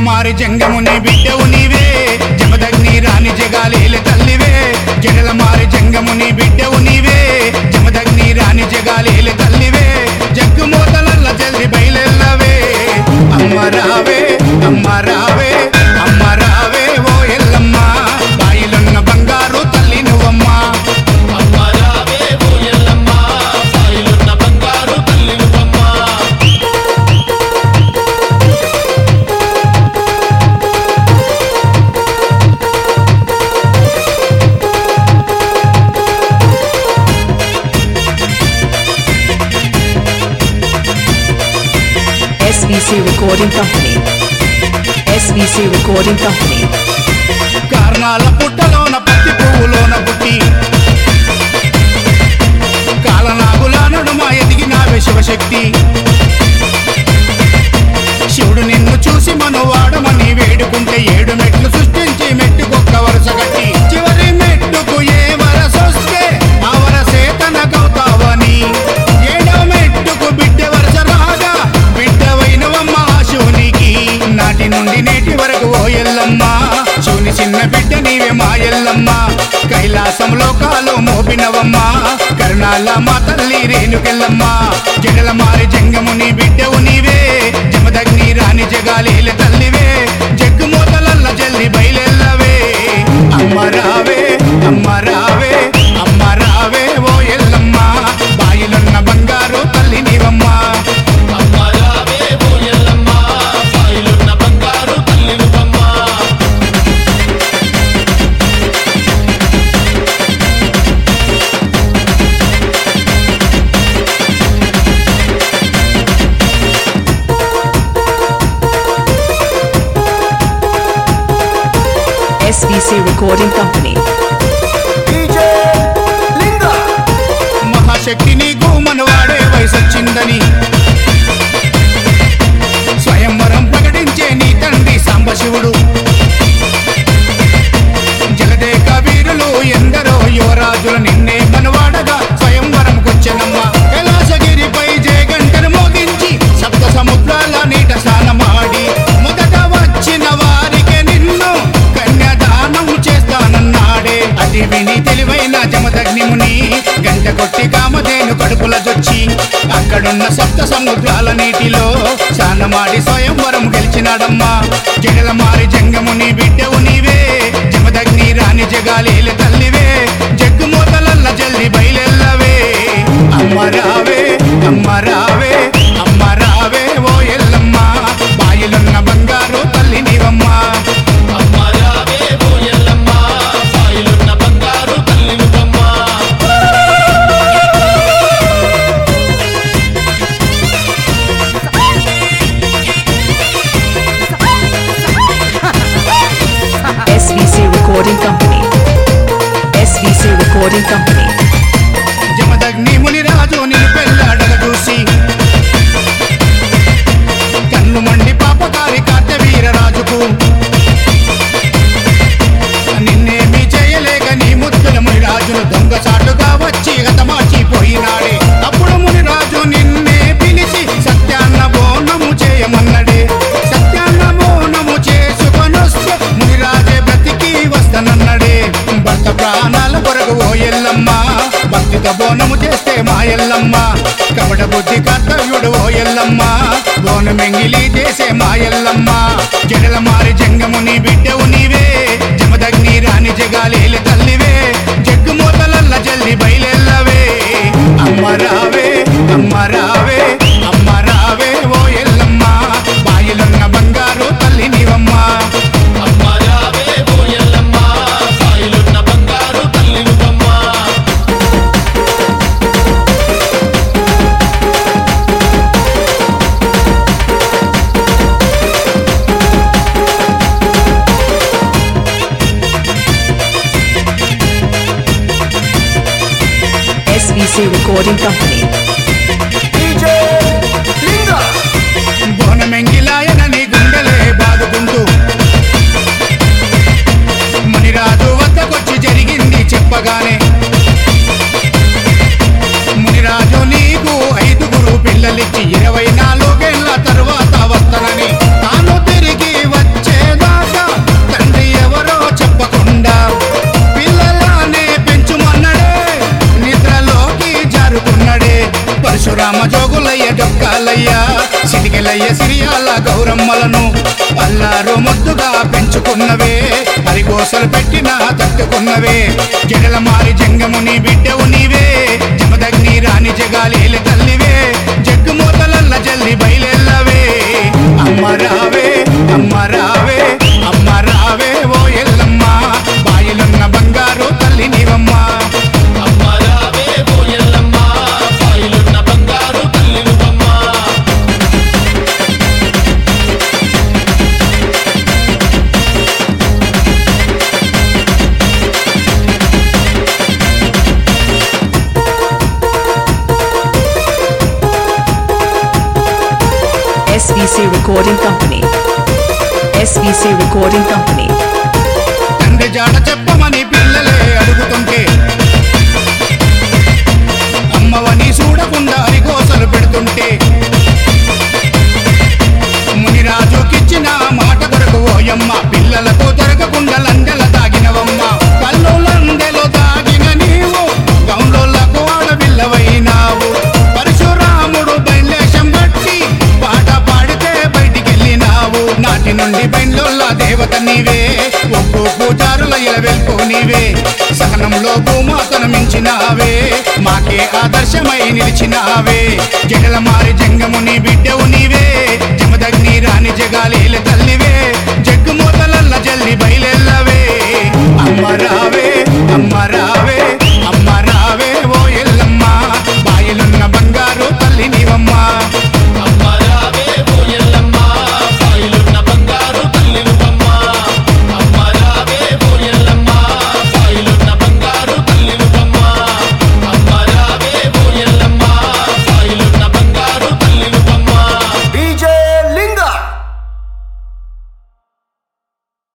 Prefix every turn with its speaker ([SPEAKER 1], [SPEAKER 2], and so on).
[SPEAKER 1] మారి జంగముని బిడ్డవు నీవే జమదగ్ని రాణి జగాలేల తల్లివే జగల మారి జంగముని బిడ్డవు నీవే జమదగ్ని రాణి జగాలేల తల్లివే జగ్గు మూతలల్ల జల్ది బయలెల్లవే అమ్మ రావే అమ్మ రావే అమ్మ రావే ఓ ఎల్లమ్మ బాయిలున్న బంగారు తల్లి నువ్వమ్మా
[SPEAKER 2] అమ్మ రావే ఓ ఎల్లమ్మ బాయిలున్న బంగారు తల్లి నువ్వమ్మ
[SPEAKER 3] SVC Recording Company. SVC Recording Company.
[SPEAKER 1] కారణాల పుట్టలోన పత్తి పువ్వులోన పుట్టి కాలనాగుల నడుమ ఎదిగినావే శివశక్తి శివుడు నిన్ను చూసి మనవాడమని వేడుకుంటే ఏడు మెట్లు సృష్టించి మెట్టుకొక్క వరుస కట్టి చివరి మెట్టుకు ఏ వరసొస్తే ఆ వరసే తనకవుతావని ఏడవ మెట్టుకు బిడ్డ వరస రాగా బిడ్డవైనవమ్మ ఆ శివునికి నాటి నుండి నేటి వరకు ఓ ఎల్లమ్మ శివుని చిన్న బిడ్డ నీవే మా ఎల్లమ్మ కైలాసంలో కాలు మోపినవమ్మ కరుణాల మా తల్లి రేణుకెల్లమ్మ జగల మారి జంగముని బిడ్డవు నీవే జమదగ్ని రాణి జగాలేల తల్లివే జగ్గు మూతలల్ల జల్ది బయలెల్లవే అమ్మ రావే అమ్మ రావే అమ్మ రావే ఓ ఎల్లమ్మ బాయిలున్న బంగారు తల్లి నీవమ్మా
[SPEAKER 2] అమ్మ రావే ఓ ఎల్లమ్మ బాయిలున్న బంగారు తల్లి నువ్వమ్మ
[SPEAKER 3] SVC Recording Company.
[SPEAKER 1] మహాశక్తి నీకు మనవాడే వయసొచ్చిందని స్వయంవరం ప్రకటించే నీ తండ్రి సాంబశివుడు జగదేక వీరులు ఎందరో యువరాజులు నిన్నే మనవాడగా స్వయంవరంకొచ్చెనమ్మ కైలాసగిరిపై జయగంటను మోగించి సప్త సముద్రాల నీట స్నానమాడి మొదట వచ్చిన వారికి నిన్ను కన్యాదానం చేస్తానన్నాడే అది విని తెలివైన జమదగ్ని ముని గంట కొట్టి కామధేను కడుపుల జొచ్చి అక్కడున్న సప్త సముద్రాల నీటిలో స్నానమాడి స్వయంవరం గెలిచినాడమ్మా జగల మారి జంగముని బిడ్డవు నీవే జమదగ్ని రాణి జగాలేల తల్లివే జగ్గు మూతలల్ల జల్ది బయలెల్లవే అమ్మ రావే అమ్మ రావే అమ్మ రావే ఓ ఎల్లమ్మ బాయిలున్న బంగారు తల్లి నీవమ్మా
[SPEAKER 2] అమ్మ రావే ఓ ఎల్లమ్మ బాయిలున్న బంగారు తల్లి నువ్వమ్మ
[SPEAKER 3] SVC Recording Company. SVC Recording Company.
[SPEAKER 1] Jamadagni ముని రాజు నిన్ను పెళ్ళాడగ చూసి కన్ను మండి పాపకారి కార్తవీర రాజుకు నిన్నేమి చేయలేక నీ ముద్దుల ముని రాజును దొంగసాటుగా వచ్చి హతమార్చిపోయినాడే అప్పుడు ముని రాజు నిన్నే పిలిచి సత్యాన్న బోనము చేయమన్నడే సత్యాన్న బోనము చేసుకొనొస్తే ముని రాజే బ్రతికి వస్తానన్నడే భర్త ప్రాణాల కొరకు ఓ ఎల్లమ్మ భక్తితో బోనము చేస్తే మా ఎల్లమ్మ కపట బుద్ధి కర్తవ్యుడు ఓ ఎల్లమ్మ బోను మెంగిలి చేసే మా ఎల్లమ్మ జగల మారి జంగముని బిడ్డవు నీవే జమదగ్ని రాణి జగాలేల తల్లివే జగ్గు మూతలల్ల జల్ది బయలెల్లవే అమ్మ రావే అమ్మ రావే అమ్మ రావే ఓ ఎల్లమ్మ బాయిలున్న బంగారు తల్లి నీవమ్మా
[SPEAKER 2] అమ్మ రావే ఓ ఎల్లమ్మ బాయిలున్న బంగారు తల్లి నువ్వమ్మ
[SPEAKER 3] SVC Recording Company.
[SPEAKER 1] బోనమెంగిలాయనని గుండెలే బాదుకుంటూ మునిరాజు వద్దకొచ్చి జరిగింది చెప్పగానే మునిరాజు నీకు ఐదుగురు పిల్లలిచ్చి ఇరవై నాలుగేళ్ల తరువాత వస్తానని తాను తిరిగి వచ్చి గౌరమ్మలను అల్లారు ముద్దుగా పెంచుకున్నవే హరిగోసలు పెట్టిన తట్టుకున్నవే జగల మారి జంగముని బిడ్డవు నీవే జమదగ్ని రాణి జగాలేల తల్లివే జగ్గుమూతలల్ల జల్లి బయలెల్లవే అమ్మ రావే అమ్మ రావే అమ్మ రావే ఓ ఎల్లమ్మ బాయిలున్న బంగారు తల్లి నీవమ్మ
[SPEAKER 2] అమ్మ రావే ఓ ఎల్లమ్మ బాయిలున్న బంగారు తల్లి నువ్వమ్మ
[SPEAKER 3] SVC Recording Company. SVC Recording Company.
[SPEAKER 1] తండ్రి జాడ చెప్పమని పిల్లలే అడుగుతుంటే అమ్మవని చూడకుండా హరిగోసలు పెడుతుంటే మునిరాజుకిచ్చిన మాట కొరకు ఓయమ్మ పిల్లలకు దొరకకుండా లండెల దాగినవమ్మ కళ్ళు లండెలో దాగిన నీవు గౌండ్లకు ఆడపిల్లవైనావు పరశురాముడు బయలేశం బట్టి పాట పాడితే బయటికెళ్ళినావు నాటి నుండి బెండ్లోల్ల దేవత నీవే ఒక్కో పూజారుల ఇలవెల్పు నీవే సహనంలో భూమాతను మించినావే మాకే ఆదర్శమై నిలిచినావే జగల మారి జంగము నీ బిడ్డవు నీవే జమదగ్ని రాణి జగాలేల తల్లి